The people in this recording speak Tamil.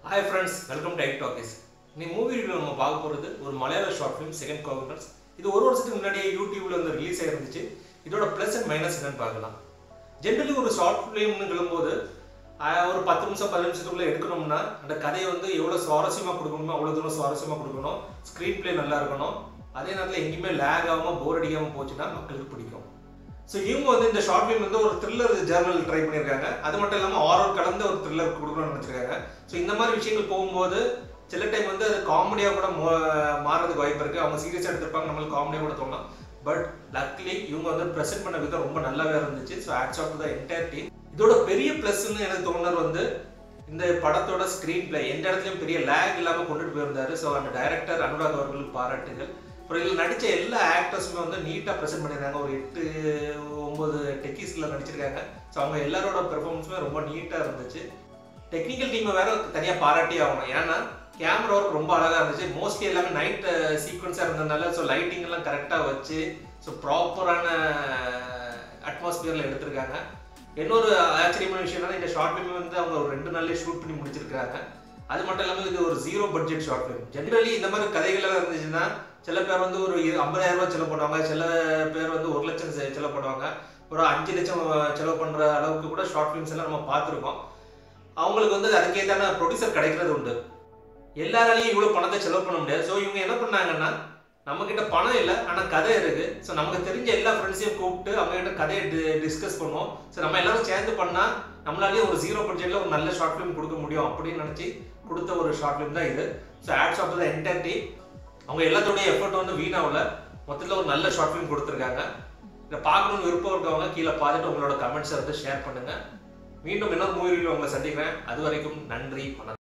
ஹாய் ஃப்ரெண்ட்ஸ் வெல்கம் டு ஐட் டாக்கிஸ் நீ மூவி ரிவ்யூ நம்ம பார்க்க போகிறது ஒரு மலையாள ஷார்ட் ஃபிலிம் செகண்ட் கவர்னர்ஸ் இது ஒரு வருஷத்துக்கு முன்னாடியே யூடியூப்ல வந்து ரிலீஸ் ஆயிருந்துச்சு இதோட ப்ளஸ் அண்ட் மைனஸ் என்னன்னு பார்க்கலாம் ஜென்ரலி ஒரு ஷார்ட் ஃபிலிம்னு கிளம்பும்போது ஆஹ், ஒரு பத்து நிமிஷம் பதினஞ்சு நிமிஷத்துக்குள்ள எடுக்கணும்னா அந்த கதையை வந்து எவ்வளோ சுவாரஸ்யமாக கொடுக்கணுமோ அவ்வளோ தூரம் சுவாரஸ்யமாக கொடுக்கணும் ஸ்க்ரீன் ப்ளே நல்லா இருக்கணும் அதே நேரத்தில் எங்கேயுமே லேக் ஆகாமல் போர் அடிக்காமல் போச்சுன்னா மக்களுக்கு பிடிக்கும் ஸோ இவங்க வந்து இந்த ஷார்ட் ஃபிலிம் வந்து ஒரு த்ரில்லர் ஜேர்னல் ட்ரை பண்ணியிருக்காங்க அது மட்டும் இல்லாமல் ஆரர் கலந்த ஒரு த்ரில்லர் கொடுக்கணும்னு நினச்சிருக்காங்க ஸோ இந்த மாதிரி விஷயங்கள் போகும்போது சில டைம் வந்து அது காமெடியாக கூட மோ- மாறதுக்கு வாய்ப்பு இருக்குது அவங்க சீரியஸாக எடுத்திருப்பாங்க நம்மளுக்கு காமெடியாக கூட தோணும் பட் லக்லி இவங்க வந்து ப்ரெசென்ட் பண்ண விதம் ரொம்ப நல்லாவே இருந்துச்சு so hats off the entire team இதோட பெரிய ப்ளஸ்ன்னு எனக்கு தோணுனது வந்து இந்த படத்தோட ஸ்க்ரீன் பிளே எந்த இடத்துலையும் பெரிய லேக் இல்லாமல் கொண்டுட்டு போயிருந்தாரு ஸோ அந்த டைரக்டர் அனுராக் அவர்களுக்கு பாராட்டுகள் அப்புறம் இதில் நடித்த எல்லா ஆக்டர்ஸுமே வந்து நீட்டாக ப்ரெசென்ட் பண்ணியிருக்காங்க ஒரு எட்டு ஒம்பது டெக்கீஸில் நடிச்சிருக்காங்க ஸோ அவங்க எல்லாரோட பெர்ஃபார்மன்ஸுமே ரொம்ப நீட்டாக இருந்துச்சு டெக்னிக்கல் டீமை வேற தனியாக பாராட்டி ஆகணும் ஏன்னா கேமரா ஒர்க் ரொம்ப அழகாக இருந்துச்சு மோஸ்ட்லி எல்லாமே நைட் சீக்வன்ஸாக இருந்ததுனால ஸோ லைட்டிங் எல்லாம் கரெக்டாக வச்சு ஸோ ப்ராப்பரான அட்மாஸ்பியரில் எடுத்திருக்காங்க இன்னொரு ஆச்சரியமான விஷயம் என்னன்னா இந்த ஷார்ட் ஃபிலிம் வந்து அவங்க ஒரு ரெண்டு நாள்லயே ஷூட் பண்ணி முடிச்சிருக்காங்க அது மட்டும் இல்லாமல் இது ஒரு zero budget short film generally இந்த மாதிரி கதைகள் எல்லாம் இருந்துச்சுன்னா சில பேர் வந்து ஒரு இரு- 50000 ரூபாய் செலவு பண்ணுவாங்க சில பேர் வந்து ஒரு லட்சம் செ- செலவு பண்ணுவாங்க ஒரு அஞ்சு லட்சம் செலவு பண்ற அளவுக்கு கூட ஷார்ட் ஃபிலிம்ஸ் எல்லாம் நம்ம பார்த்துருக்கோம் அவங்களுக்கு வந்து அதுக்கேத்தான ப்ரொடியூசர் கிடைக்கிறது உண்டு எல்லாராலையும் இவ்வளோ பணத்தை செலவு பண்ண முடியாது ஸோ இவங்க என்ன பண்ணாங்கன்னா நம்ம கிட்ட பணம் இல்லை ஆனால் கதை இருக்கு ஸோ நமக்கு தெரிஞ்ச எல்லா ஃப்ரெண்ட்ஸையும் கூப்பிட்டு அவங்க கிட்ட கதையை டிஸ்கஸ் பண்ணுவோம் ஸோ நம்ம எல்லாரும் சேர்ந்து பண்ணா நம்மளாலேயே ஒரு ஜீரோ பட்ஜெட்ல ஒரு நல்ல ஷார்ட் ஃபிலிம் கொடுக்க முடியும் அப்படின்னு நினச்சி கொடுத்த ஒரு ஷார்ட் ஃபிலிம் தான் இது so hats off the entire அவங்க எல்லாத்தோடைய எஃபர்ட் வந்து வீணாகல மொத்தத்தில் ஒரு நல்ல ஷார்ட் ஃபிலிம் கொடுத்துருக்காங்க இதை பார்க்கணும்னு விருப்பம் இருக்கவங்க கீழே பார்த்துட்டு உங்களோட கமெண்ட்ஸை வந்து ஷேர் பண்ணுங்க மீண்டும் இன்னொரு மூவி உங்களை சந்திக்கிறேன் அது வரைக்கும் நன்றி வணக்கம்